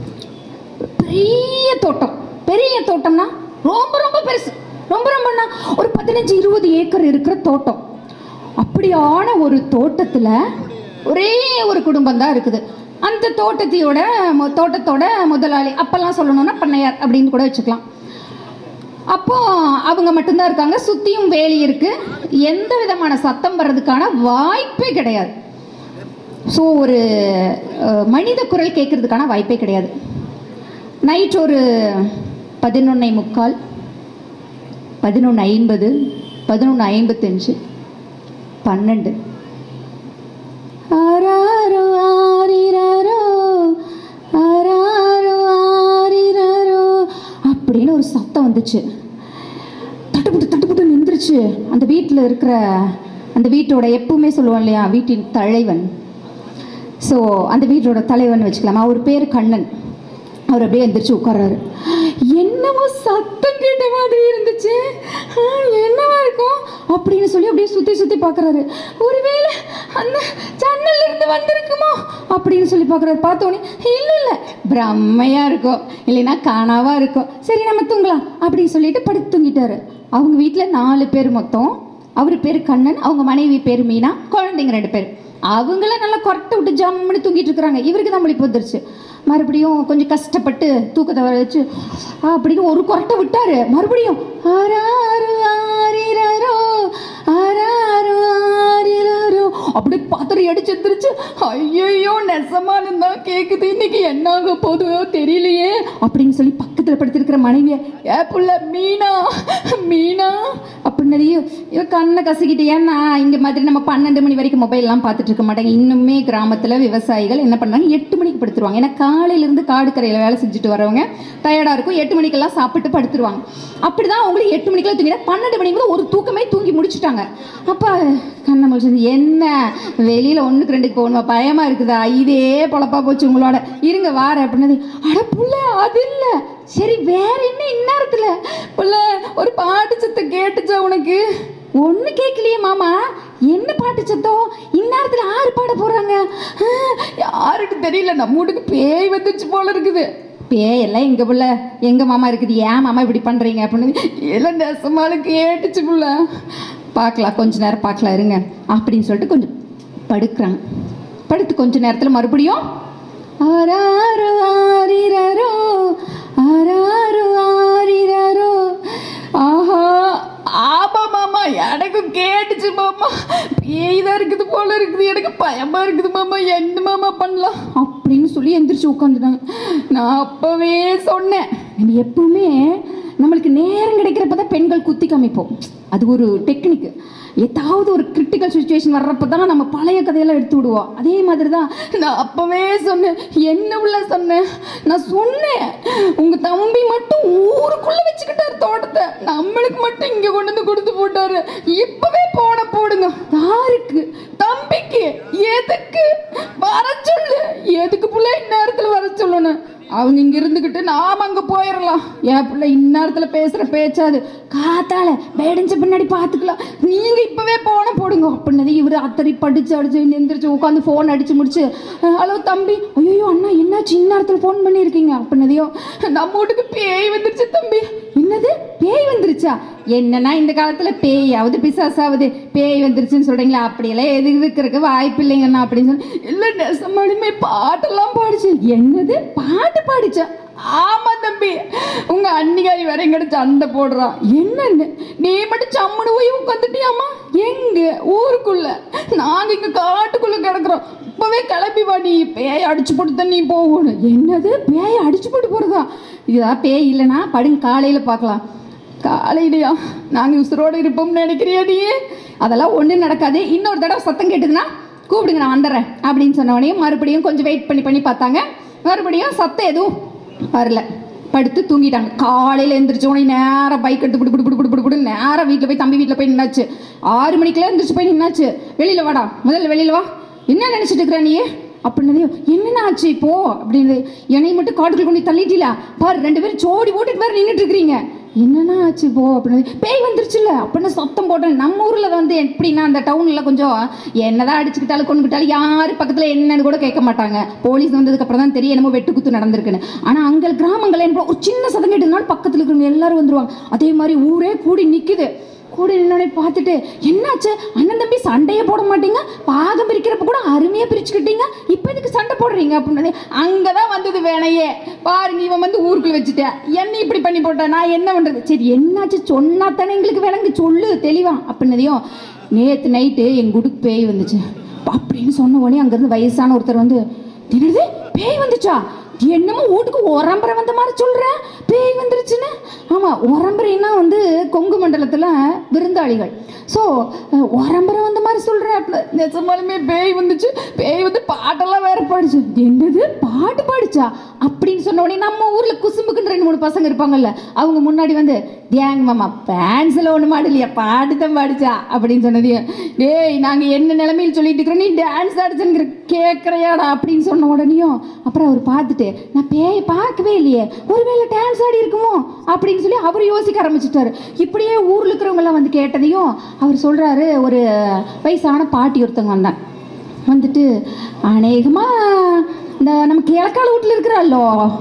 பெரிய தோட்டம் பெரிய தோட்டம்னா ரொம்ப ரொம்ப பெருசு ரொம்ப ரொம்பனா ஒரு பதினஞ்சு இருபது ஏக்கர் இருக்கிற தோட்டம் அப்படியான ஒரு தோட்டத்தில் ஒரே ஒரு குடும்பம் தான் இருக்குது அந்த தோட்டத்தையோட மொ- தோட்டத்தோட முதலாளி அப்பெல்லாம் சொல்லணும்னா பண்ணையார் அப்படின்னு கூட வச்சுக்கலாம் அப்போ அவங்க மட்டும்தான் இருக்காங்க சுத்தியும் வேலி இருக்கு எந்த விதமான சத்தம் வர்றதுக்கான வாய்ப்பே கிடையாது ஸோ ஒரு அஹ், மனித குரல் கேட்கறதுக்கான வாய்ப்பே கிடையாது நைட் ஒரு பதினொன்னே முக்கால் பதினொன்று ஐம்பது பதினொன்று ஐம்பத்தஞ்சு பன்னெண்டு ஆராரோ ஆரிரரோ, ஆராரோ ஆரிரரோ அப்படின்னு ஒரு சத்தம் வந்துச்சு தட்டுப்புட்டு தட்டுப்புட்டு நின்றுச்சு அந்த வீட்டில் இருக்கிற அந்த வீட்டோட எப்பவுமே சொல்லுவோம் இல்லையா வீட்டின் தலைவன் ஸோ அந்த வீட்டோட தலைவன் வச்சுக்கலாமா அவர் பேர் கண்ணன் அவர் அப்படியே எந்திரிச்சு உட்கார்றாரு என்னமோ சத்தம் கேட்ட மாதிரி இருந்துச்சு ஆ, என்னவா இருக்கும் அப்படின்னு சொல்லி அப்படியே சுற்றி சுற்றி பார்க்குறாரு ஒருவேளை அந்த ஜன்னல்ல இருந்து வந்திருக்குமோ அப்படின்னு சொல்லி பார்க்குறாரு பார்த்தோன்னே இல்லை இல்லை பிரம்மையாக இருக்கும் இல்லைன்னா காணாவா இருக்கும் சரி நம்ம தூங்கலாம் அப்படின்னு சொல்லிட்டு படுத்து தூங்கிட்டாரு அவங்க வீட்டில் நாலு பேர் மொத்தம் அவர் பேர் கண்ணன் அவங்க மனைவி பேர் மீனா குழந்தைங்க ரெண்டு பேர் அவங்கள நல்லா கொரட்டை விட்டு ஜம்முன்னு தூங்கிட்டு இருக்கிறாங்க இவருக்கு தான் முழிப்பு வந்துருச்சு மறுபடியும் கொஞ்சம் கஷ்டப்பட்டு தூக்கத்தை வர வச்சு அப்படின்னு ஒரு கொரட்டை விட்டாரு மறுபடியும் ஆராரு ஆரிரரோ ஆராரு ஆரிரரோ அப்படி பாத்திரம் அடிச்சு எந்திரிச்சு ஐயோ நெசமாலும் தான் கேக்குது இன்னைக்கு என்ன ஆக போதோ தெரியலையே அப்படின்னு சொல்லி பக்கத்துல படுத்திருக்கிற மனைவிய ஏ புள்ள மீனா மீனா அப்படின்னதையும் இவ கண்ணை கசக்கிட்டு ஏன்னா இங்க மாதிரி நம்ம பன்னெண்டு மணி வரைக்கும் மொபைல்லாம் பார்த்துட்டு இருக்க மாட்டாங்க இன்னுமே கிராமத்துல விவசாயிகள் என்ன பண்றாங்க எட்டு மணிக்கு படுத்துருவாங்க ஏன்னா காலையில இருந்து காடு கரையில வேலை செஞ்சுட்டு வரவங்க டயர்டா இருக்கும் எட்டு மணிக்கெல்லாம் சாப்பிட்டு படுத்துருவாங்க அப்படிதான் அவங்களும் எட்டு மணிக்கெல்லாம் தூங்கினா பன்னெண்டு மணிக்கு ஒரு தூக்கமே தூங்கி முடிச்சுட்டாங்க அப்ப கண்ணை முடிச்சது என்ன வெளியில ஒண்ணுக்கு ரெண்டுக்கு போகணுமா பயமா இருக்குதா இதே பொழப்பா போச்சு உங்களோட இருங்க வார அப்படின்னது அட புள்ள அது இல்ல சரி வேற என்ன இந்நேரத்துல புள்ள ஒரு பாட்டு சத்தம் கேட்டுச்சா உனக்கு ஒண்ணு கேட்கலையே மாமா என்ன பாட்டு சத்தம் இந்நேரத்துல ஆறு பாட போறாங்க ஆ, யாருக்கு தெரியல நம்ம வீட்டுக்கு பேய் வந்துச்சு போல இருக்குது பேயெல்லாம் எங்க புள்ள எங்க மாமா இருக்குது ஏன் மாமா இப்படி பண்றீங்க அப்படின்னு எல்லாம் நெசமால கேட்டுச்சு புள்ள பார்க்கலாம் கொஞ்ச நேரம் பார்க்கலாம் இருங்க அப்படின்னு சொல்லிட்டு கொஞ்சம் படுக்கிறாங்க படுத்து கொஞ்ச நேரத்தில் மறுபடியும் ஆராரோ ஆரிரரோ ஆராரோ ஆரிரரோ ஆஹா ஆமா மாமா எனக்கு கேட்டுச்சு மாமா பேய் தான் இருக்குது போல இருக்குது எனக்கு பயமா இருக்குது மாமா என்ன மாமா பண்ணலாம் அப்படின்னு சொல்லி எந்திரிச்சு உட்காந்துட்டாங்க நான் அப்பவே சொன்னேன் நம்ம எப்பவுமே நம்மளுக்கு நேரம் கிடைக்கிறப்ப தான் பெண்கள் குத்தி காமிப்போம் அது ஒரு டெக்னிக் ஏதாவது ஒரு கிரிட்டிக்கல் சுச்சுவேஷன் வர்றப்ப தான் நம்ம பழைய கதையெல்லாம் எடுத்து விடுவோம் அதே மாதிரி தான் நான் அப்பவே சொன்னேன் என்ன உள்ள சொன்னேன் நான் சொன்னேன் உங்க தம்பி மட்டும் ஊருக்குள்ள வச்சுக்கிட்டாரு தோட்டத்தை நம்மளுக்கு மட்டும் இங்க கொண்டு வந்து கொடுத்து போட்டாரு இப்பவே போன போடுங்க யாருக்கு தம்பிக்கு எதுக்கு வர சொல்லு எதுக்கு புள்ள இந்நேரத்துல வர சொல்லணும் அவங்க இங்க இருந்துகிட்டு நாம அங்க போயிடலாம் என் பிள்ளை இந்நேரத்துல பேசுற பேச்சாது காத்தால வேடிஞ்ச பின்னாடி பாத்துக்கலாம் நீங்க இப்பவே போன போடுங்க அப்படின்னது இவரு அத்தனை படிச்சு அடிச்சு எந்திரிச்சு உட்காந்து ஃபோன் அடிச்சு முடிச்சு ஹலோ தம்பி ஐயோ அண்ணா என்னாச்சு இந்நேரத்துல ஃபோன் பண்ணியிருக்கீங்க அப்படின்னதையும் நம்ம வீட்டுக்கு பேய் வந்துருச்சு தம்பி என்னது பேய் வந்துருச்சா என்னன்னா இந்த காலத்துல பேயாவது பிசாசாவது பேய் வந்துருச்சுன்னு சொல்றீங்களா அப்படியெல்லாம் எது இருக்கிறதுக்கு வாய்ப்பு இல்லைங்கண்ணா அப்படின்னு சொல்லி இல்ல நெசமாலுமே பாட்டெல்லாம் பாடிச்சு என்னது பாட்டு பாடிச்சா ஆமா தம்பி உங்க அன்னிகாரி வேற எங்கிட்ட சண்டை போடுறான் என்னன்னு நீ மட்டும் சம்மனு போய் உட்காந்துட்டியாமா எங்க ஊருக்குள்ள நாங்க இங்க காட்டுக்குள்ள கிடக்குறோம் இப்பவே கிளம்பி வா நீ பேய் அடிச்சு போட்டு தான் நீ போகணும் என்னது பேய் அடிச்சு போட்டு போறதா இதுதான் பேய் இல்லைன்னா படுங்க காலையில பார்க்கலாம் காலையிலையா நாங்கள் உசுரோடு இருப்போம்னு நினைக்கிறியா நீ அதெல்லாம் ஒன்றும் நடக்காது இன்னொரு தடவை சத்தம் கேட்டுதுன்னா கூப்பிடுங்க நான் வந்துடுறேன் அப்படின்னு சொன்ன உடனே மறுபடியும் கொஞ்சம் வெயிட் பண்ணி பண்ணி பார்த்தாங்க மறுபடியும் சத்தம் எதுவும் வரல படுத்து தூங்கிட்டாங்க காலையில் எந்திரிச்ச உடனே நேராக பைக் எடுத்து புடு புடு புடு புடு புடு புடு நேராக வீட்டில் போய் தம்பி வீட்டில் போய் நின்னாச்சு ஆறு மணிக்கெல்லாம் எந்திரிச்சு போய் நின்னாச்சு வெளியில் வாடா முதல்ல வெளியில் வா என்ன நினச்சிட்டு இருக்கிற நீ அப்படின்னதையும் என்னென்ன ஆச்சு இப்போ அப்படின்னு என்னை மட்டும் காட்டுக்குள்ள கொண்டு தள்ளிட்டீல பாரு ரெண்டு பேரும் சோடி போட்டுட்டு வேறு நின்றுட்டு இருக்கிறீங்க என்னென்ன ஆச்சு இப்போ அப்படின்னு பேய் வந்துருச்சுல்ல அப்படின்னு சத்தம் போட்டேன் நம்ம ஊரில் வந்து எப்படின்னா அந்த டவுனில் கொஞ்சம் என்னதான் அடிச்சுக்கிட்டாலும் கொண்டுக்கிட்டாலும் யார் பக்கத்தில் என்னன்னு கூட கேட்க மாட்டாங்க போலீஸ் வந்ததுக்கப்புறம் தான் தெரியும் என்னமோ வெட்டு குத்து நடந்திருக்குன்னு ஆனால் அங்கே கிராமங்கள் என்ன ஒரு சின்ன சத்தம் கேட்டதுனால பக்கத்தில் இருக்கிறவங்க எல்லாரும் வந்துருவாங்க அதே மாதிரி ஊரே கூடி நிற்குது கூட நின்னோடனே பார்த்துட்டு என்னாச்சு அண்ணன் தம்பி சண்டையே போட மாட்டீங்க பாகம் பிரிக்கிறப்ப கூட அருமையாக பிரிச்சுக்கிட்டீங்க இப்போ எதுக்கு சண்டை போடுறீங்க அப்படின்னு அங்கே தான் வந்தது வேணையே பாருங்க இவன் வந்து ஊருக்குள்ள வச்சுட்டேன் என்ன இப்படி பண்ணி போட்டேன் நான் என்ன பண்ணுறது சரி என்னாச்சு சொன்னா தானே எங்களுக்கு விளங்கு சொல்லு தெளிவா அப்படின்னதையும் நேற்று நைட்டு என் குடுக்கு பேய் வந்துச்சு அப்படின்னு சொன்ன உடனே அங்கேருந்து வயசான ஒருத்தர் வந்து என்னது பேய் வந்துச்சா என்னமோ வீட்டுக்கு உரம்பரை வந்த மாதிரி சொல்ற பேய் வந்துருச்சுன்னு ஆமாம் உரம்பரைன்னா வந்து கொங்கு மண்டலத்தில் விருந்தாளிகள் ஸோ உரம்பரை வந்த மாதிரி சொல்கிறேன் நிஜமாலுமே பேய் வந்துச்சு பேய் வந்து பாட்டெல்லாம் வேற பாடிச்சு என்னது பாட்டு பாடிச்சா அப்படின்னு சொன்ன உடனே நம்ம ஊரில் குசும்புக்குன்னு ரெண்டு மூணு பசங்க இருப்பாங்கல்ல அவங்க முன்னாடி வந்து தேங்க மாமா பேன்ஸில் ஒன்று மாடலையா பாட்டு தான் பாடிச்சா அப்படின்னு சொன்னதையும் டேய் நாங்கள் என்ன நிலைமையில் சொல்லிட்டு இருக்கிறோம் நீ டான்ஸ் ஆடிச்சுங்கிற கேட்குறையாடா அப்படின்னு சொன்ன உடனேயும் அப்புறம் அவர் பார்த்துட்டு நான் பேயை பார்க்கவே இல்லையே ஒருவேளை டான்ஸ் ஆடி இருக்குமோ அப்படின்னு சொல்லி அவர் யோசிக்க ஆரம்பிச்சிட்டாரு இப்படியே ஊரில் இருக்கிறவங்கலாம் வந்து கேட்டதையும் அவர் சொல்கிறாரு ஒரு வயசான பாட்டி ஒருத்தவங்க வந்தாங்க வந்துட்டு அநேகமாக இந்த நம்ம கிழக்கால வீட்டில் இருக்கிறாளோ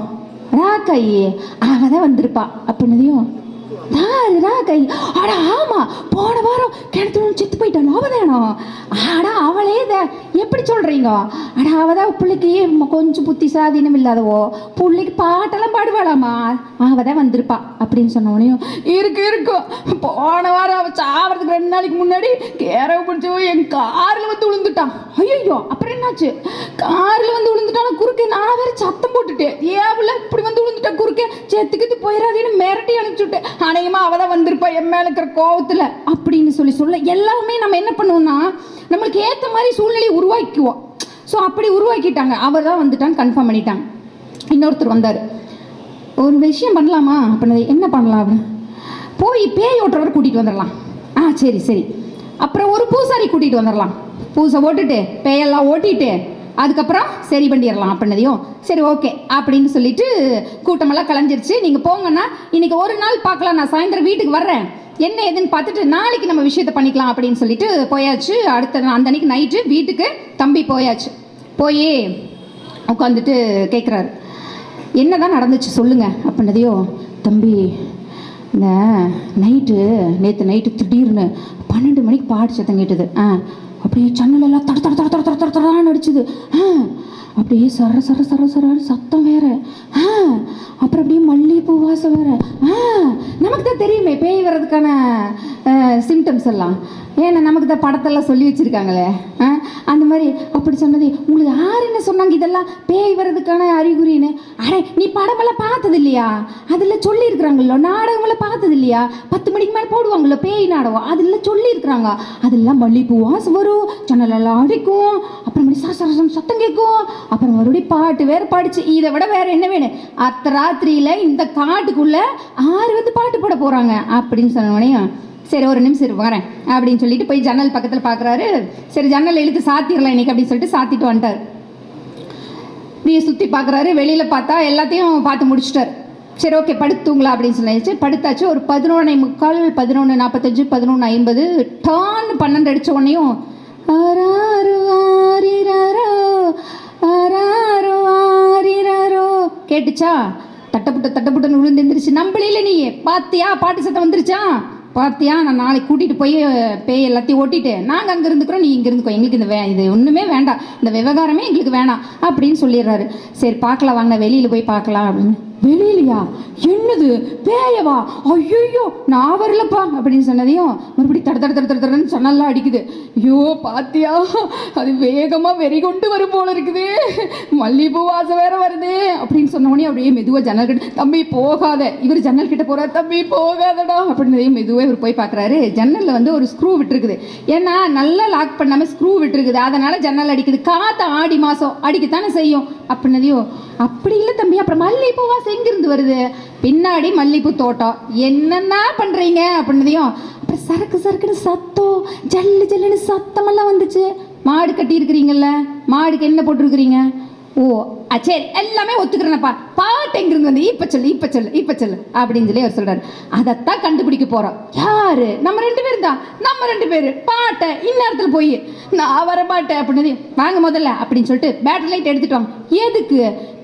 ராக்காயி அவ தான் வந்திருப்பா அப்படின்னதையும் யாரு ராக்காயி அட ஆமா போன வாரம் கிணத்துல செத்து போயிட்டான் அவதானோ அட அவளே தான் எப்படி சொல்றீங்க அட அவதான் பிள்ளைக்கு ம- கொஞ்சம் புத்தி சாதீனம் இல்லாதவோ பிள்ளைக்கு பாட்டெல்லாம் பாடுவாளாமா அவதான் வந்திருப்பா அப்படின்னு சொன்ன உடனே இருக்கு இருக்கும் போன வாரம் அவ சாவறதுக்கு ரெண்டு நாளைக்கு முன்னாடி கேரவ பிடிச்சி என் கார்ல வந்து விழுந்துட்டான் ஐயோ அப்புறம் என்னாச்சு கார்ல வந்து விழுந்துட்டாலும் குறுக்கே நான் வேற சத்தம் போட்டுட்டேன் ஏவுல இப்படி வந்து விழுந்துட்டா குறுக்கே செத்துக்கிட்டு போயிடாதேன்னு மிரட்டி அனுப்பிச்சுட்டேன் அநேகமா அவ தான் வந்திருப்பா என் மேல இருக்கிற கோவத்துல அப்படின்னு சொல்லி சொல்ல எல்லாமே நம்ம என்ன பண்ணுவோம்னா நம்மளுக்கு ஏத்த மாதிரி சூழ்நிலையை உருவாக்கிக்குவோம் ஸோ அப்படி உருவாக்கிட்டாங்க அவர் தான் வந்துட்டான்னு கன்ஃபார்ம் பண்ணிட்டாங்க இன்னொருத்தர் வந்தார் ஒரு விஷயம் பண்ணலாமா அப்படின்னு என்ன பண்ணலாம் அப்படின்னு போய் பேய் ஓட்டுறவர் கூட்டிகிட்டு வந்துடலாம் ஆ சரி சரி அப்புறம் ஒரு பூசாரி கூட்டிகிட்டு வந்துடலாம் பூசை ஓட்டுட்டு பேயெல்லாம் ஓட்டிட்டு அதுக்கப்புறம் சரி பண்ணிடலாம் அப்படின்னதையும் சரி ஓகே அப்படின்னு சொல்லிட்டு கூட்டமெல்லாம் கலைஞ்சிருச்சு நீங்கள் போங்கன்னா இன்னைக்கு ஒரு நாள் பார்க்கலாம் நான் சாயந்தரம் வீட்டுக்கு வர்றேன் என்ன ஏதுன்னு பார்த்துட்டு நாளைக்கு நம்ம விஷயத்தை பண்ணிக்கலாம் அப்படின்னு சொல்லிட்டு போயாச்சு அடுத்த நா- அந்த அன்னைக்கு நைட்டு வீட்டுக்கு தம்பி போயாச்சு போய் உட்காந்துட்டு கேட்குறாரு என்னதான் நடந்துச்சு சொல்லுங்க அப்படின்னதையோ தம்பி இந்த நைட்டு நேற்று நைட்டு திடீர்னு பன்னெண்டு மணிக்கு பாட்டு சத்தம் கேட்டது ஆ அப்படியே ஜன்னலெல்லாம் தட தட தட தட தட தட தடான்னு அடிச்சுது ஆ அப்படியே சர சர சர சர சத்தம் வேற ஆ அப்புறம் அப்படியே மல்லிகைப்பூ வாசம் வேற ஆ நமக்கு தான் தெரியுமே பேய் வர்றதுக்கான சிம்டம்ஸ் எல்லாம் ஏன்னா நமக்கு தான் படத்தெல்லாம் சொல்லி வச்சிருக்காங்களே ஆ அந்த மாதிரி அப்படி சொன்னது உங்களுக்கு யார் என்ன சொன்னாங்க இதெல்லாம் பேய் வர்றதுக்கான அறிகுறின்னு அடே நீ படமெல்லாம் பார்த்தது இல்லையா அதில் சொல்லியிருக்கிறாங்களோ நாடகமெல்லாம் பார்த்தது இல்லையா பத்து மணிக்கு மேலே போடுவாங்களோ பேய் நாடகம் அதில் சொல்லியிருக்கிறாங்க அதெல்லாம் மல்லிகைப்பூ வாசம் வரும் ஜன்னலெல்லாம் அடிக்கும் அப்புறம் சர சர சரன்னு சத்தம் கேட்கும் அப்புறம் மறுபடியும் பாட்டு வேற பாடிச்சு இதை விட வேற என்ன வேணும் அத்த ராத்திரியில இந்த காட்டுக்குள்ள ஆறு வந்து பாட்டு பாட போறாங்க அப்படின்னு சொன்ன உடனே சரி ஒரு நிமிஷம் இரு, வரேன் அப்படின்னு சொல்லிட்டு போய் ஜன்னல் பக்கத்தில் பார்க்குறாரு சரி ஜன்னல் இழுத்து சாத்திடலாம் இன்னைக்கு அப்படின்னு சொல்லிட்டு சாத்திட்டு வந்துட்டார் நீ சுற்றி பார்க்குறாரு வெளியில் பார்த்தா எல்லாத்தையும் பார்த்து முடிச்சிட்டாரு சரி ஓகே படுத்துங்களா அப்படின்னு சொல்லிச்சு படுத்தாச்சு ஒரு பதினொன்னே முக்கால் பதினொன்று நாற்பத்தஞ்சு பதினொன்று ஐம்பது டான் பன்னெண்டு அடிச்ச உடனேயும் ஆராரு ஆரிரரோ, ஆராரு ஆரிரரோ. கேட்டுச்சா தட்டப்புட்ட தட்டப்புட்டன்னு விழுந்து எந்திரிச்சு நம்பளையில நீ பாத்தியா பாட்டு சத்தம் வந்துருச்சா பாத்தியா நான் நாளைக்கு கூட்டிகிட்டு போய் பேய் எல்லாத்தையும் ஓட்டிட்டு நாங்கள் அங்கே இருந்துக்கிறோம் நீ இங்கே இருந்துக்கோ எங்களுக்கு இந்த வே இது ஒன்றுமே வேண்டாம் இந்த விவகாரமே எங்களுக்கு வேணாம் அப்படின்னு சொல்லிடுறாரு சரி பார்க்கலாம் வாங்க வெளியில் போய் பார்க்கலாம் அப்படின்னு வெளியிலையா என்னது பேயவா ஐயோ நான் வரலப்பா அப்படின்னு சொன்னதையும் மறுபடியும் தட தட தட தட தடன்னு சன்னல்லாம் அடிக்குது ஐயோ பாத்தியா அது வேகமா வெறி கொண்டு வரும் போல இருக்குது மல்லிகைப்பூ வாசம் வேற வருது அப்படின்னு சொன்ன உடனே அப்படியே மெதுவா ஜன்னல் கிட்ட தம்பி போகாத இவர் ஜன்னல் கிட்ட போறாரு தம்பி போகாதடா அப்படின்னு மெதுவா இவர் போய் பார்க்கறாரு ஜன்னல்ல வந்து ஒரு ஸ்க்ரூ விட்டுருக்குது ஏன்னா நல்லா லாக் பண்ணாம ஸ்க்ரூ விட்டுருக்குது அதனால ஜன்னல் அடிக்குது காத்து ஆடி மாசம் அடிக்கத்தானே செய்யும் அப்படின்னதையோ அப்படி இல்லை தம்பி அப்புறம் மல்லிகைப்பூ வாசம் எங்கிருந்து வருது பின்னாடி மல்லிகைப்பூ தோட்டம் என்னென்ன பண்றீங்க அப்படின்னதையும் அப்புறம் சரக்கு சரக்குன்னு சத்தம் ஜல்லு ஜல்லுன்னு சத்தமெல்லாம் வந்துச்சு மாடு கட்டி இருக்கிறீங்கல்ல மாடுக்கு என்ன போட்டிருக்கிறீங்க ஓ அ, சரி எல்லாமே ஒத்துக்கிறேனப்பா பாட்டு எங்கிருந்து வந்து இப்ப சொல்லு இப்ப சொல்லு இப்ப சொல்லு அப்படின்னு சொல்லி அவர் சொல்றாரு அதைத்தான் கண்டுபிடிக்க போறோம் யாரு நம்ம ரெண்டு பேரும் தான் நம்ம ரெண்டு பேரு பாட்டை இந்நேரத்துல போய் நான் வர மாட்டேன் அப்படின்னு வாங்க முதல்ல அப்படின்னு சொல்லிட்டு பேட்டரி லைட் எடுத்துட்டு வாங்க எதுக்கு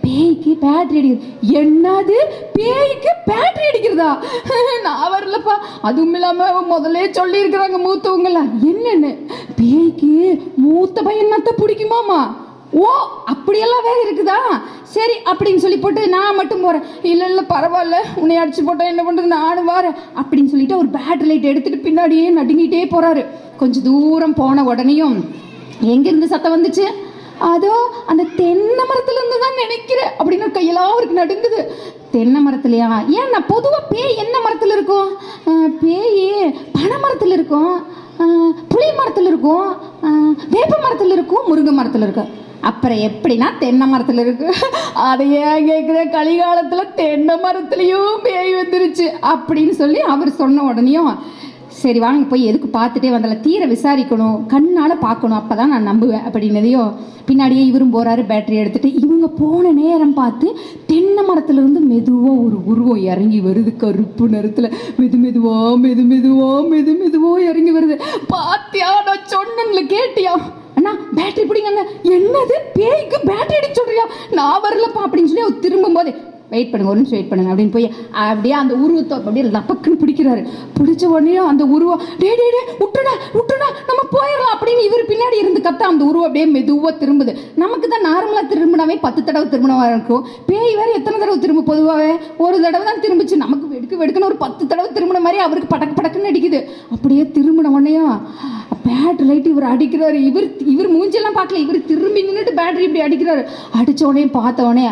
பேய்க்கு பேட்டரி அடிக்கிறது என்னது பேய்க்கு பேட்டரி அடிக்கிறதா நான் வரலப்பா அதுவும் இல்லாமல் முதல்ல சொல்லியிருக்கிறாங்க மூத்தவங்கள என்னன்னு பேய்க்கு மூத்த பையன் நத்த பிடிக்குமாமா ஓ அப்படியெல்லாம் வேற இருக்குதா சரி அப்படின்னு சொல்லி போட்டு நான் மட்டும் போகிறேன் இல்லை இல்லை பரவாயில்ல உன்னை அடிச்சு போட்டா என்ன பண்ணுறது நானும் வரேன் அப்படின்னு சொல்லிட்டு ஒரு பேட்டரி லைட் எடுத்துட்டு பின்னாடியே நடுங்கிட்டே போகிறாரு கொஞ்சம் தூரம் போன உடனேயும் எங்கேருந்து சத்தம் வந்துச்சு அதோ அந்த தென்னை மரத்துல இருந்து தான் நினைக்கிறேன் அப்படின்னு கையெல்லாம் அவருக்கு நடுங்குது தென்னை மரத்துலையா ஏன் நான் பொதுவாக பேய் என்ன மரத்தில் இருக்கும் அஹ், பேய் பனை மரத்தில் இருக்கும் அஹ், புளி மரத்தில் இருக்கும் அஹ், வேப்ப மரத்தில் இருக்கும் முருங்கை மரத்தில் இருக்கும் அப்புறம் எப்படின்னா தென்னை மரத்தில் இருக்கு அதை ஏன் கேட்குற கலிகாலத்தில் தென்னை மரத்துலேயும் பேய் வந்துருச்சு அப்படின்னு சொல்லி அவர் சொன்ன உடனேயும் சரி வாங்க போய் எதுக்கு பார்த்துட்டே வந்தால தீர விசாரிக்கணும் கண்ணால் பார்க்கணும் அப்போ தான் நான் நம்புவேன் அப்படின்னதையும் பின்னாடியே இவரும் போகிறாரு பேட்டரி எடுத்துட்டு இவங்க போன நேரம் பார்த்து தென்னை மரத்துலேருந்து மெதுவாக ஒரு உருவம் இறங்கி வருது கருப்பு நிறத்தில் மெது மெதுவா மெது மெதுவா மெது மெதுவா இறங்கி வருது பாத்தியா நான் சொன்னேன்ல கேட்டியா அண்ணா பேட்டரி பிடிங்க என்னது பேய்க்கு பேட்டரி அடிச்சு சொல்றியா நான் வரலப்பா அப்படின்னு சொல்லி அவர் திரும்பும்போது வெயிட் பண்ணுங்க ஒரு நிமிஷம் வெயிட் பண்ணுங்க அப்படின்னு போய் அப்படியே அந்த உருவத்தை அப்படியே லப்பக்குன்னு பிடிக்கிறாரு பிடிச்ச உடனே அந்த உருவம் டே டே டே விட்டுடா விட்டுடா நம்ம போயிடலாம் அப்படின்னு இவர் பின்னாடி இருந்து கத்த அந்த உருவம் அப்படியே மெதுவாக திரும்புது நமக்கு தான் நார்மலாக திரும்பினாவே பத்து தடவை திரும்பினவா இருக்கும் பேய் வேற எத்தனை தடவை திரும்ப பொதுவாகவே ஒரு தடவை தான் திரும்பிச்சு நமக்கு வெடுக்க வெடுக்குன்னு ஒரு பத்து தடவை திரும்பின மாதிரி அவருக்கு படக்கு படக்குன்னு அடிக்குது அப்படியே திரும்பின உடனேயும் பேட்டரி லைட் இவர் அடிக்கிறாரு இவர் இவர் மூஞ்செல்லாம் பார்க்கல இவர் திரும்பி நின்றுட்டு பேட்டரி இப்படி அடிக்கிறாரு அடிச்ச உடனே பார்த்த உடனே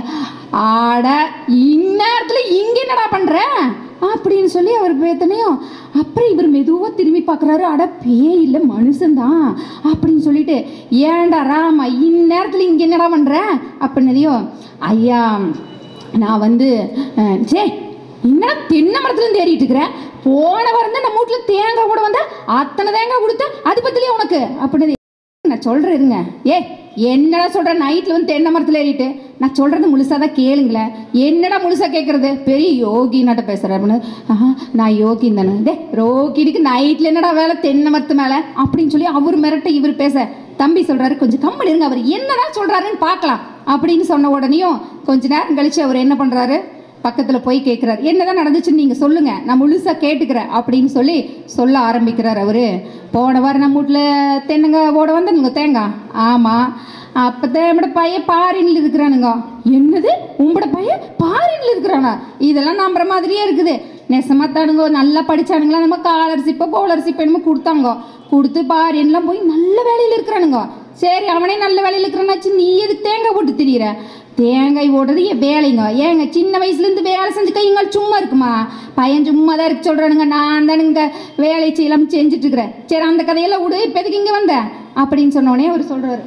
ஆட இந்நேரத்தில் இங்க என்னடா பண்ற அப்படின்னு சொல்லி அவர் பேத்தனையும் அப்புறம் இவர் மெதுவாக திரும்பி பார்க்குறாரு அட பேய் இல்லை மனுஷன்தான் அப்படின்னு சொல்லிட்டு ஏன்டா ராமா இந்நேரத்தில் இங்கே என்னடா பண்ற அப்படின்னதையும் ஐயா நான் வந்து அஹ், சே என்ன தென்னை மரத்துலேருந்து ஏறிட்டு இருக்கிறேன் போன வாரம் தான் நம்ம வீட்டில் தேங்காய் கூட வந்தா அத்தனை தேங்காய் கொடுத்தா அது பத்திலையே உனக்கு அப்படின்னு நான் சொல்கிறேன் இருங்க ஏ என்னடா சொல்கிற நைட்டில் வந்து தென்னை மரத்தில் ஏறிட்டு நான் சொல்கிறது முழுசாக தான் கேளுங்களேன் என்னடா முழுசாக கேட்குறது பெரிய யோகி நாட்ட பேசுகிறேன் அப்படின்னு ஆஹா நான் யோகி தானே டே ரோகிடிக்கு நைட்டில் என்னடா வேலை தென்னை மரத்து மேலே அப்படின்னு சொல்லி அவர் மிரட்ட இவர் பேச தம்பி சொல்கிறாரு கொஞ்சம் கம்மல் இருங்க அவர் என்னதான் சொல்கிறாருன்னு பார்க்கலாம் அப்படின்னு சொன்ன உடனேயும் கொஞ்ச நேரம் கழிச்சு அவர் என்ன பண்ணுறாரு பக்கத்தில் போய் கேட்குறாரு என்னதான் நடந்துச்சுன்னு நீங்கள் சொல்லுங்கள் நான் முழுசாக கேட்டுக்கிறேன் அப்படின்னு சொல்லி சொல்ல ஆரம்பிக்கிறார் அவர் போன வாரம் நம்ம வீட்டில் தென்னங்காய் ஓட வந்தனுங்க தேங்காய் ஆமாம் அப்போ நம்மட பையன் பாரின்ல இருக்கிறானுங்க என்னது உங்களோட பையன் பாரின்ல இருக்கிறானா இதெல்லாம் நம்புற மாதிரியே இருக்குது நெசமாத்தானுங்க நல்லா படிச்சானுங்களா நம்ம காலர்ஷிப்போ கோலர்ஷிப் என்னமோ கொடுத்தாங்க கொடுத்து பாரின்லாம் போய் நல்ல வேலையில் இருக்கிறானுங்க சரி அவனே நல்ல வேலையில் இருக்கிறானாச்சு நீ எதுக்கு தேங்காய் போட்டு திரியிற தேங்காய் ஓடுறது என் வேலைங்க ஏங்க சின்ன வயசுலேருந்து வேலை செஞ்சு கைங்கள் சும்மா இருக்குமா பையன் சும்மா தான் இருக்க சொல்கிறானுங்க நான் தானுங்க வேலை செய்யலாம் செஞ்சுட்டு இருக்கிறேன் சரி அந்த கதையெல்லாம் விடு இப்போ எதுக்கு இங்கே வந்த அப்படின்னு சொன்னோடனே அவர் சொல்கிறாரு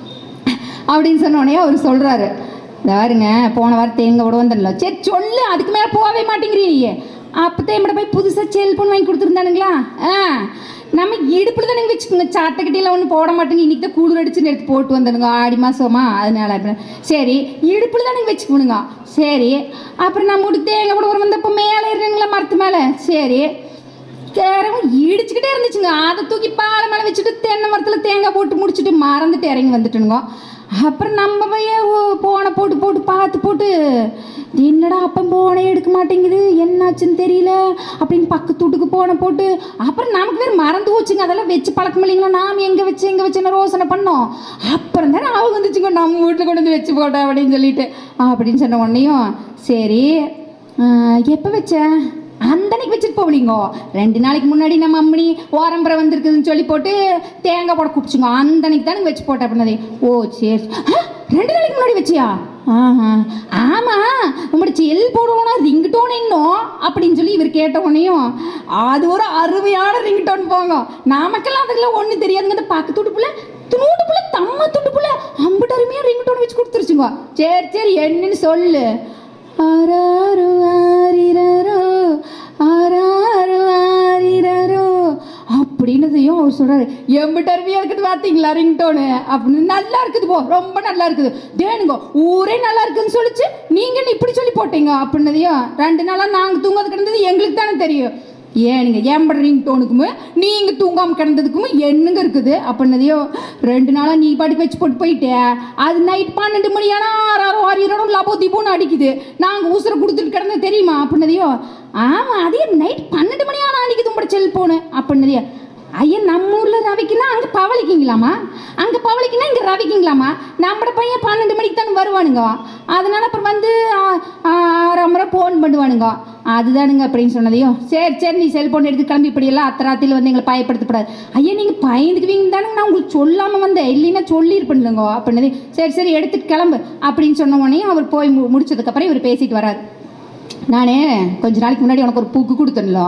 அப்படின்னு சொன்னோடனே அவர் சொல்கிறாரு பாருங்க போன வாரம் தேங்க விட வந்தல சரி சொல்லு அதுக்கு மேலே போகவே மாட்டேங்கிறீங்க அப்போ தேம்பட போய் புதுசாக செல்ஃபோன் வாங்கி கொடுத்துருந்தானுங்களா ஆ நம்ம இடுப்பில் தானே வச்சுக்கோங்க சாட்டைக்கிட்டியில் ஒன்றும் போட மாட்டேங்க இன்றைக்கி தான் கூடுதல் அடிச்சு எடுத்து போட்டு வந்தானுங்க ஆடி மாதமா அதனால அப்படி சரி இடுப்பில் தானே வச்சுக்கணுங்க சரி அப்புறம் நம்ம வீட்டுக்கு தேங்காய் கூட ஒரு வந்தப்போ மேலே இருந்தீங்களா மரத்து மேலே சரி தேரவும் இடிச்சுக்கிட்டே இருந்துச்சுங்க அதை தூக்கி பாலை மேலே வச்சுட்டு தென்னை மரத்தில் தேங்காய் போட்டு முடிச்சுட்டு மறந்துட்டு இறங்கி வந்துட்டுனுங்க அப்புறம் நம்ம பையன் ஓ- போனை போட்டு போட்டு பார்த்து போட்டு என்னடா அப்பம் போனே எடுக்க மாட்டேங்குது என்னாச்சுன்னு தெரியல அப்படின்னு பக்கத்து வீட்டுக்கு போனை போட்டு அப்புறம் நமக்கு வேறு மறந்து போச்சுங்க அதெல்லாம் வச்சு பழக்கம் இல்லைங்களா நாம் எங்கே வச்சு எங்கே வச்சுன்னு ரோசனை பண்ணோம் அப்புறம் தானே அவங்க வந்துச்சுங்க நம்ம வீட்டில் கொண்டு வந்து வச்சு போட்டேன் அப்படின்னு சொல்லிட்டு அப்படின்னு சொன்ன உடனேயும் சரி எப்போ வச்ச அந்த அன்னைக்கு வச்சுட்டு போவலிங்கோ ரெண்டு நாளைக்கு முன்னாடி நம்ம அம்மனி ஓரம்பரை வந்திருக்குதுன்னு சொல்லி போட்டு தேங்காய் போட கூப்பிச்சுங்க அந்த அன்னைக்கு தானே வச்சு போட்டேன் அப்படின்னதே ஓ சரி ஆ, ரெண்டு நாளைக்கு முன்னாடி வச்சியா ஆஹா ஆமாம் உங்களோட செல் போடுவோம் ரிங்டோன் இன்னும் அப்படின்னு சொல்லி இவர் கேட்ட உடனேயும் அது ஒரு அருமையான ரிங்டோன் போங்க நாமக்கெல்லாம் அதுக்கெல்லாம் ஒன்றும் தெரியாதுங்க இந்த பக்கத்து துடுப்புல துணூட்டு புள்ள தம்ம துடுப்புல அம்பிட்டு அருமையாக ரிங்டோன் வச்சு கொடுத்துருச்சுங்க சரி சரி என்னன்னு சொல்லு ஆராரு ஆரிரரோ ஆராரு ஆரிரரோ அப்படின்னதையும் அவர் சொல்றாரு எம்பிட்டு அருமையா இருக்குது பார்த்தீங்களா ரிங்டோனு அப்படின்னு நல்லா இருக்குது போ ரொம்ப நல்லா இருக்குது தேனுங்க ஊரே நல்லா இருக்குன்னு சொல்லிச்சு நீங்க என்ன இப்படி சொல்லி போட்டீங்க அப்படின்னதையும் ரெண்டு நாளா நாங்க தூங்காது கிடந்தது எங்களுக்கு தானே தெரியும் ஏனுங்க ஏம்பட ரிங் டோனுக்குமே நீங்கள் தூங்காமல் கிடந்ததுக்குமே என்னங்க இருக்குது அப்படின்னதையோ ரெண்டு நாளாக நீ பாட்டுக்கு வச்சு போட்டு போயிட்டே அது நைட் பன்னெண்டு மணி ஆனால் ஆறாயிரம் ஆறாயிரம் லபோ தீபோன்னு அடிக்குது நாங்கள் உசுரை கொடுத்துட்டு கிடந்தது தெரியுமா அப்படின்னதையோ ஆமாம் அதே நைட் பன்னெண்டு மணி ஆனால் அடிக்குது உங்களோட செல்ஃபோனு அப்படின்னதையோ ஐயா நம்ம ஊரில் ரவிக்குன்னா அங்கே பவளிக்கிங்களாமா அங்கே பவளிக்குன்னா இங்கே ரவிக்கிங்களாமா நம்மட பையன் பன்னெண்டு மணிக்கு தானே வருவானுங்க அதனால அப்புறம் வந்து ஆறாமரை ஃபோன் பண்ணுவானுங்க அதுதானுங்க அப்படின்னு சொன்னதையும் சரி சரி நீ செல்ஃபோன் எடுத்து கிளம்பி இப்படியெல்லாம் அத்தராத்தியில் வந்து எங்களை பயப்படுத்தப்படாது ஐயா நீங்கள் பயந்துக்குவீங்க தானுங்க நான் உங்களுக்கு சொல்லாமல் வந்தேன் இல்லைன்னா சொல்லியிருப்பேனுங்க அப்படின்னதே சரி சரி எடுத்துட்டு கிளம்பு அப்படின்னு சொன்ன உடனே அவர் போய் மு முடிச்சதுக்கப்புறம் இவர் பேசிட்டு வராரு நானே கொஞ்ச நாளைக்கு முன்னாடி உனக்கு ஒரு புக்கு கொடுத்தேன்ல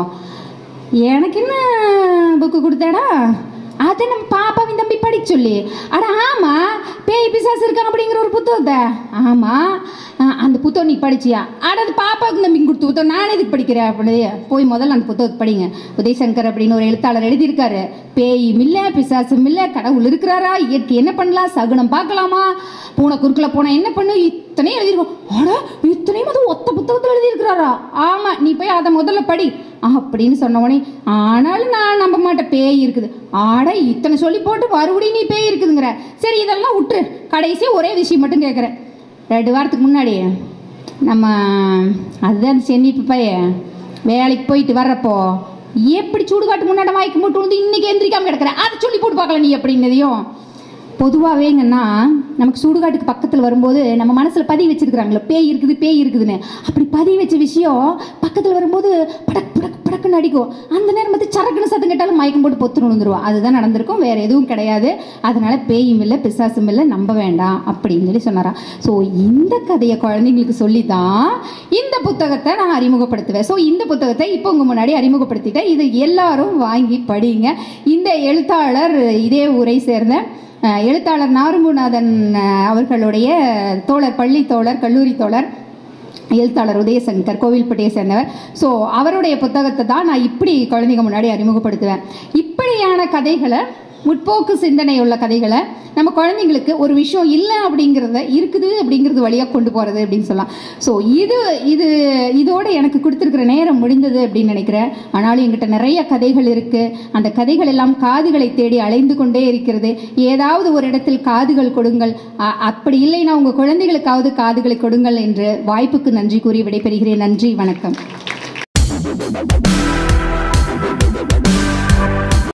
எனக்கு என்ன புக்கு கொடுத்தாடா அது நம்ம பாப்பாவின் தம்பி படிக்க சொல்லி அட ஆமாம் பேய் பிசாசு இருக்கான் அப்படிங்கிற ஒரு புத்தகத்தை ஆமாம் அந்த புத்தகம் நீ படிச்சியா அட அது பாப்பாவுக்கு நம்பி கொடுத்து புத்தகம் நான் எதுக்கு படிக்கிறேன் அப்படி போய் முதல்ல அந்த புத்தகத்தை படிங்க உதயசங்கர் அப்படின்னு ஒரு எழுத்தாளர் எழுதியிருக்காரு பேயும் இல்லை பிசாசும் இல்லை கடவுள் இருக்கிறாரா இயற்கை என்ன பண்ணலாம் சகுனம் பார்க்கலாமா பூனை குறுக்கில் போனால் என்ன பண்ணு இத்தனையும் எழுதியிருக்கோம் அட இத்தனையும் அது ஒத்த புத்தகத்தில் எழுதியிருக்கிறாரா ஆமாம் நீ போய் அதை முதல்ல படி அப்படின்னு சொன்ன உடனே ஆனாலும் நான் நம்ப மாட்டேன் பேய் இருக்குது ஆட இத்தனை சொல்லி போட்டு மறுபடியும் நீ பேய் இருக்குதுங்கிற சரி இதெல்லாம் விட்டுரு கடைசியாக ஒரே விஷயம் மட்டும் கேட்குறேன் ரெண்டு வாரத்துக்கு முன்னாடி நம்ம அதுதான் சென்னிப்பு பையன் வேலைக்கு போயிட்டு வர்றப்போ எப்படி சுடுகாட்டு முன்னாடி வாய்க்கு மூட்டு வந்து இன்னைக்கு எந்திரிக்காம கிடக்குற அதை சொல்லி போட்டு பார்க்கல நீ அப்படின்னதையும் பொதுவாகவேங்கன்னா நமக்கு சுடுகாட்டுக்கு பக்கத்தில் வரும்போது நம்ம மனசில் பதிவு வச்சிருக்கிறாங்களே பேய் இருக்குது பேய் இருக்குதுன்னு அப்படி பதிவு வச்ச விஷயம் பக்கத்தில் வரும்போது படக் படக் படக்குன்னு அடிக்கும் அந்த நேரம் வந்து சரக்குன்னு சத்தம் கேட்டாலும் மயக்கம் போட்டு பொத்து விழுந்துருவோம் அதுதான் நடந்திருக்கும் வேற எதுவும் கிடையாது அதனால பேயும் இல்லை பிசாசும் இல்லை நம்ப வேண்டாம் அப்படின்னு சொல்லி சொன்னாராம் ஸோ இந்த கதையை குழந்தைங்களுக்கு சொல்லி தான் இந்த புத்தகத்தை நான் அறிமுகப்படுத்துவேன் ஸோ இந்த புத்தகத்தை இப்போ உங்கள் முன்னாடி அறிமுகப்படுத்திட்டேன் இது எல்லாரும் வாங்கி படிங்க இந்த எழுத்தாளர் இதே ஊரை சேர்ந்த அஹ், எழுத்தாளர் நாரும்புநாதன் அஹ், அவர்களுடைய தோழர் பள்ளி தோழர் கல்லூரி தோழர் எழுத்தாளர் உதயசங்கர் கோவில்பட்டியை சேர்ந்தவர் ஸோ அவருடைய புத்தகத்தை தான் நான் இப்படி குழந்தைங்க முன்னாடி அறிமுகப்படுத்துவேன் இப்படியான கதைகளை முற்போக்கு சிந்தனை உள்ள கதைகளை நம்ம குழந்தைங்களுக்கு ஒரு விஷயம் இல்லை அப்படிங்கிறத இருக்குது அப்படிங்கிறது வழியாக கொண்டு போகிறது அப்படின்னு சொல்லலாம் ஸோ இது இது இதோட எனக்கு கொடுத்துருக்கிற நேரம் முடிந்தது அப்படின்னு நினைக்கிறேன் ஆனாலும் எங்கிட்ட நிறைய கதைகள் இருக்குது அந்த கதைகள் எல்லாம் காதுகளை தேடி அலைந்து கொண்டே இருக்கிறது ஏதாவது ஒரு இடத்தில் காதுகள் கொடுங்கள் அ- அப்படி இல்லைன்னா உங்கள் குழந்தைகளுக்காவது காதுகளை கொடுங்கள் என்று வாய்ப்புக்கு நன்றி கூறி விடைபெறுகிறேன் நன்றி வணக்கம்